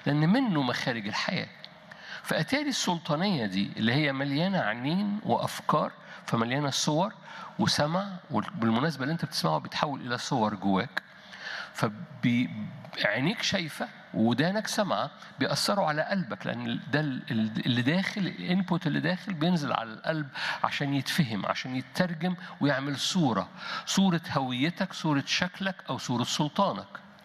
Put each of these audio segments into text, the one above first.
لأن منه مخارج الحياة فأتاري السلطانية دي اللي هي مليانة عنين وأفكار فمليانة صور وسمع وبالمناسبة اللي أنت بتسمعه بيتحول إلى صور جواك فعينيك شايفة ودانك سامعة بيأثروا على قلبك لأن ده اللي داخل الانبوت اللي داخل بينزل على القلب عشان يتفهم عشان يترجم ويعمل صورة صورة هويتك صورة شكلك أو صورة سلطانك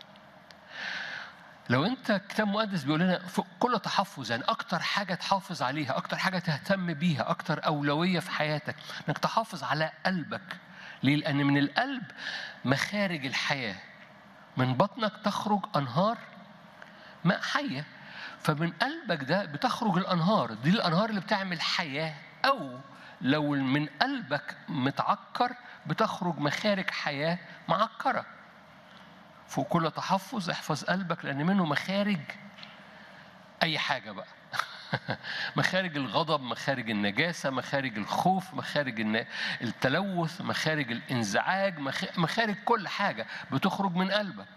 لو انت كتاب مقدس بيقول لنا فوق كل تحفظ يعني اكتر حاجه تحافظ عليها اكتر حاجه تهتم بيها اكتر اولويه في حياتك انك تحافظ على قلبك ليه لان من القلب مخارج الحياه من بطنك تخرج انهار ماء حيه فمن قلبك ده بتخرج الانهار دي الانهار اللي بتعمل حياه او لو من قلبك متعكر بتخرج مخارج حياه معكره فوق كل تحفظ احفظ قلبك لان منه مخارج اي حاجه بقى مخارج الغضب مخارج النجاسه مخارج الخوف مخارج التلوث مخارج الانزعاج مخارج كل حاجه بتخرج من قلبك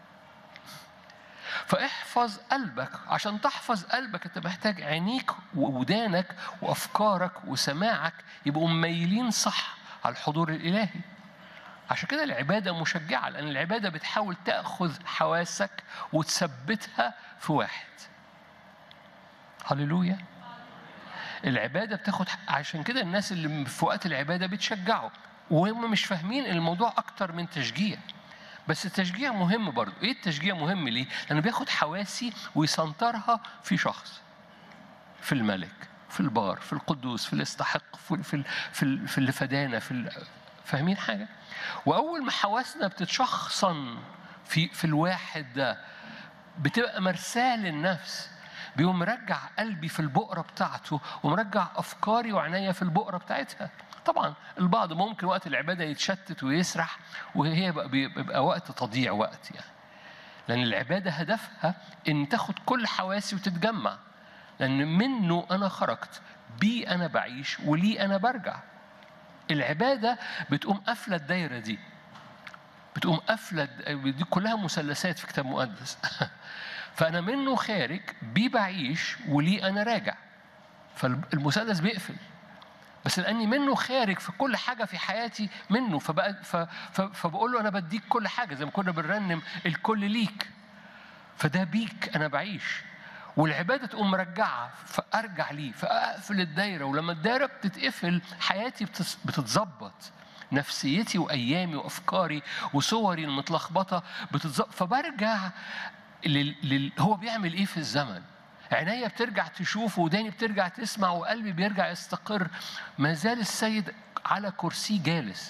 فاحفظ قلبك عشان تحفظ قلبك انت محتاج عينيك وودانك وافكارك وسماعك يبقوا مميلين صح على الحضور الالهي عشان كده العبادة مشجعة لأن العبادة بتحاول تأخذ حواسك وتثبتها في واحد هللويا العبادة بتاخد عشان كده الناس اللي في وقت العبادة بتشجعوا وهم مش فاهمين الموضوع أكتر من تشجيع بس التشجيع مهم برضه ايه التشجيع مهم ليه لانه بياخد حواسي ويسنطرها في شخص في الملك في البار في القدوس في الاستحق في في في, في اللي فدانا في فاهمين حاجه واول ما حواسنا بتتشخصن في في الواحد ده بتبقى مرساه للنفس بيقوم مرجع قلبي في البقره بتاعته ومرجع افكاري وعناية في البقره بتاعتها طبعا البعض ممكن وقت العباده يتشتت ويسرح وهي بيبقى وقت تضييع وقت يعني لان العباده هدفها ان تاخد كل حواسي وتتجمع لان منه انا خرجت بي انا بعيش ولي انا برجع العباده بتقوم قافله الدايره دي بتقوم قافله دي كلها مثلثات في كتاب مقدس فانا منه خارج بيه بعيش وليه انا راجع فالمثلث بيقفل بس لاني منه خارج في كل حاجه في حياتي منه فبقى فبقول له انا بديك كل حاجه زي ما كنا بنرنم الكل ليك فده بيك انا بعيش والعباده تقوم مرجعه فارجع ليه فاقفل الدايره ولما الدايره بتتقفل حياتي بتتظبط نفسيتي وايامي وافكاري وصوري المتلخبطه بتتظبط فبرجع لل... لل... هو بيعمل ايه في الزمن عينيا بترجع تشوف وداني بترجع تسمع وقلبي بيرجع يستقر ما زال السيد على كرسي جالس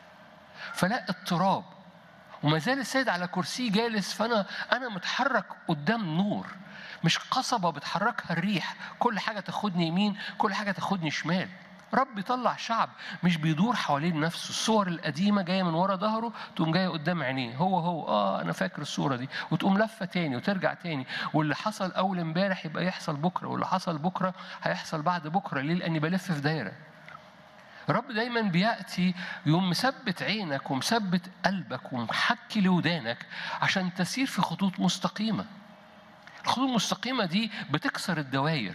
فلا اضطراب وما زال السيد على كرسي جالس فانا انا متحرك قدام نور مش قصبة بتحركها الريح كل حاجة تاخدني يمين كل حاجة تاخدني شمال رب يطلع شعب مش بيدور حوالين نفسه الصور القديمة جاية من ورا ظهره تقوم جاية قدام عينيه هو هو اه أنا فاكر الصورة دي وتقوم لفة تاني وترجع تاني واللي حصل أول امبارح يبقى يحصل بكرة واللي حصل بكرة هيحصل بعد بكرة ليه؟ لأني بلف في دايرة رب دايما بياتي يوم مثبت عينك ومثبت قلبك ومحكي لودانك عشان تسير في خطوط مستقيمه الخطوط المستقيمه دي بتكسر الدوائر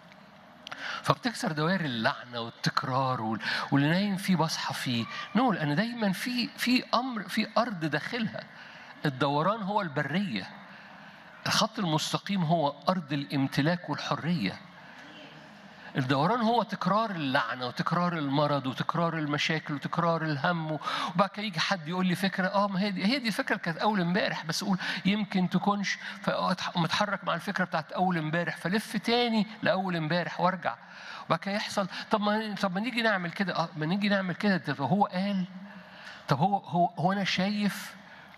فبتكسر دوائر اللعنه والتكرار واللي نايم فيه بصحى فيه نو لان دايما في في امر في ارض داخلها الدوران هو البريه الخط المستقيم هو ارض الامتلاك والحريه الدوران هو تكرار اللعنة وتكرار المرض وتكرار المشاكل وتكرار الهم وبعد كده يجي حد يقول لي فكرة اه ما هي دي هي دي الفكرة اللي كانت أول امبارح بس أقول يمكن تكونش متحرك مع الفكرة بتاعت أول امبارح فلف تاني لأول امبارح وارجع وبعد كده يحصل طب ما طب ما نيجي نعمل كده اه ما نيجي نعمل كده طب هو قال طب هو هو هو أنا شايف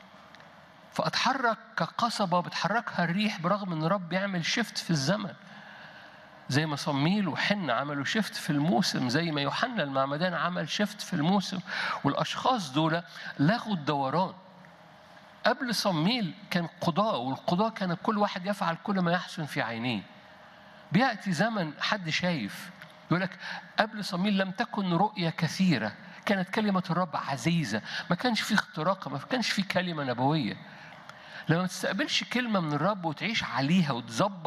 فأتحرك كقصبة بتحركها الريح برغم إن رب يعمل شيفت في الزمن زي ما صميل وحنة عملوا شيفت في الموسم زي ما يوحنا المعمدان عمل شيفت في الموسم والأشخاص دول لغوا الدوران قبل صميل كان قضاء والقضاء كان كل واحد يفعل كل ما يحسن في عينيه بيأتي زمن حد شايف يقول لك قبل صميل لم تكن رؤية كثيرة كانت كلمة الرب عزيزة ما كانش في اختراق ما كانش في كلمة نبوية لما ما تستقبلش كلمة من الرب وتعيش عليها وتظبط